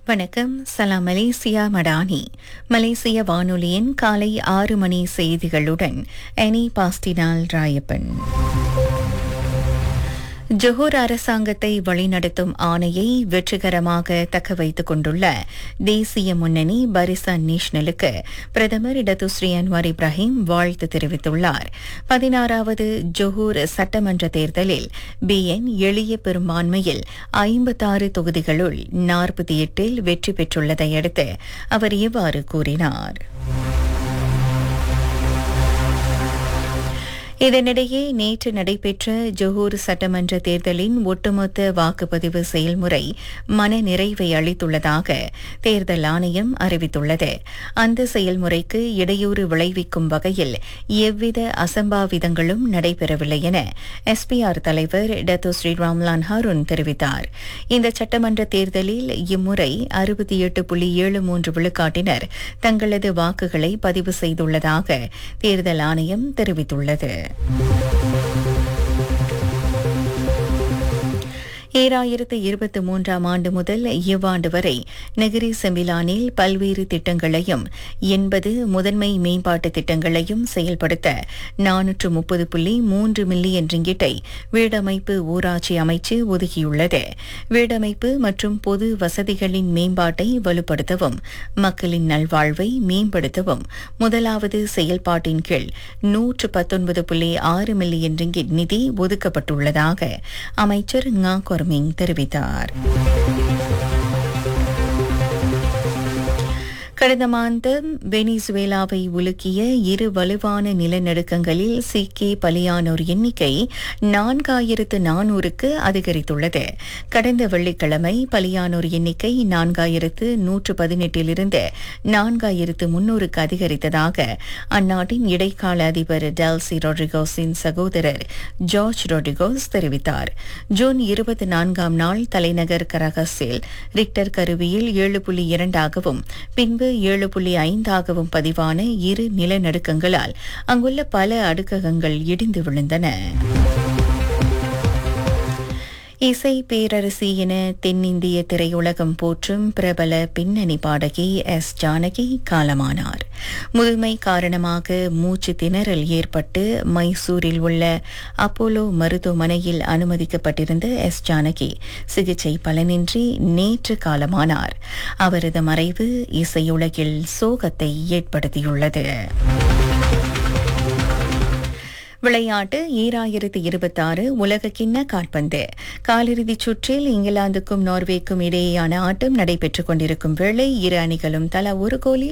வணக்கம் சலாம் மலேசியா மடானி மலேசிய வானொலியின் காலை ஆறு மணி செய்திகளுடன் எனி பாஸ்டினால் ராயப்பன் ஜொஹூர் அரசாங்கத்தை வழிநடத்தும் ஆணையை வெற்றிகரமாக தக்க வைத்துக் கொண்டுள்ள தேசிய முன்னணி பரிசான் நேஷனலுக்கு பிரதமர் இடதுஸ்ரீ அன்வார் இப்ராஹிம் வாழ்த்து தெரிவித்துள்ளார் பதினாறாவது ஜொஹூர் சட்டமன்ற தேர்தலில் பிஎன் எளிய பெரும்பான்மையில் ஐம்பத்தாறு தொகுதிகளுள் நாற்பத்தி எட்டில் வெற்றி பெற்றுள்ளதை அடுத்து அவர் இவ்வாறு கூறினார் இதனிடையே நேற்று நடைபெற்ற ஜொஹூர் சட்டமன்ற தேர்தலின் ஒட்டுமொத்த வாக்குப்பதிவு செயல்முறை மன நிறைவை அளித்துள்ளதாக தேர்தல் ஆணையம் அறிவித்துள்ளது அந்த செயல்முறைக்கு இடையூறு விளைவிக்கும் வகையில் எவ்வித அசம்பாவிதங்களும் நடைபெறவில்லை என எஸ்பிஆர் தலைவர் டத்தோ ஸ்ரீ ராம்லான் ஹருண் தெரிவித்தார் இந்த சட்டமன்ற தேர்தலில் இம்முறை அறுபத்தி எட்டு புள்ளி ஏழு மூன்று விழுக்காட்டினர் தங்களது வாக்குகளை பதிவு செய்துள்ளதாக தேர்தல் ஆணையம் தெரிவித்துள்ளது ஈராயிரத்து இருபத்தி மூன்றாம் ஆண்டு முதல் இவ்வாண்டு வரை நெகிரி செம்பிலானில் பல்வேறு திட்டங்களையும் எண்பது முதன்மை மேம்பாட்டு திட்டங்களையும் செயல்படுத்த நானூற்று முப்பது புள்ளி மூன்று மில்லியன் ரிங்கிட்டை வீடமைப்பு ஊராட்சி அமைச்சு ஒதுக்கியுள்ளது வீடமைப்பு மற்றும் பொது வசதிகளின் மேம்பாட்டை வலுப்படுத்தவும் மக்களின் நல்வாழ்வை மேம்படுத்தவும் முதலாவது செயல்பாட்டின் கீழ் நூற்று பத்தொன்பது புள்ளி ஆறு மில்லியன் ரிங்கிட் நிதி ஒதுக்கப்பட்டுள்ளதாக அமைச்சர் ngா கொர்மிங் தெரிவித்தார் கடந்த மாதம் வெனிசுவேலாவை உலுக்கிய இரு வலுவான நிலநடுக்கங்களில் சிக்கி பலியானோர் எண்ணிக்கை நான்காயிரத்து நானூறுக்கு அதிகரித்துள்ளது கடந்த வெள்ளிக்கிழமை பலியானோர் எண்ணிக்கை நான்காயிரத்து நூற்று பதினெட்டிலிருந்து நான்காயிரத்து முன்னூறுக்கு அதிகரித்ததாக அந்நாட்டின் இடைக்கால அதிபர் டெல்சி ரொட்ரிகோஸின் சகோதரர் ஜார்ஜ் ரொட்ரிகோஸ் தெரிவித்தார் ஜூன் இருபத்தி நான்காம் நாள் தலைநகர் கரகஸில் ரிக்டர் கருவியில் ஏழு புள்ளி இரண்டாகவும் பின்பு ஏழு புள்ளி ஐந்தாகவும் பதிவான இரு நிலநடுக்கங்களால் அங்குள்ள பல அடுக்ககங்கள் இடிந்து விழுந்தன இசை பேரரசி என தென்னிந்திய திரையுலகம் போற்றும் பிரபல பின்னணி பாடகி எஸ் ஜானகி காலமானார் முதுமை காரணமாக மூச்சு திணறல் ஏற்பட்டு மைசூரில் உள்ள அப்போலோ மருத்துவமனையில் அனுமதிக்கப்பட்டிருந்த எஸ் ஜானகி சிகிச்சை பலனின்றி நேற்று காலமானார் அவரது மறைவு இசையுலகில் சோகத்தை ஏற்படுத்தியுள்ளது விளையாட்டு ஈராயிரத்து இருபத்தாறு உலக கிண்ண கால்பந்து காலிறுதிச் சுற்றில் இங்கிலாந்துக்கும் நார்வேக்கும் இடையேயான ஆட்டம் நடைபெற்றுக் கொண்டிருக்கும் வேளை இரு அணிகளும் தலா ஒரு கோலில்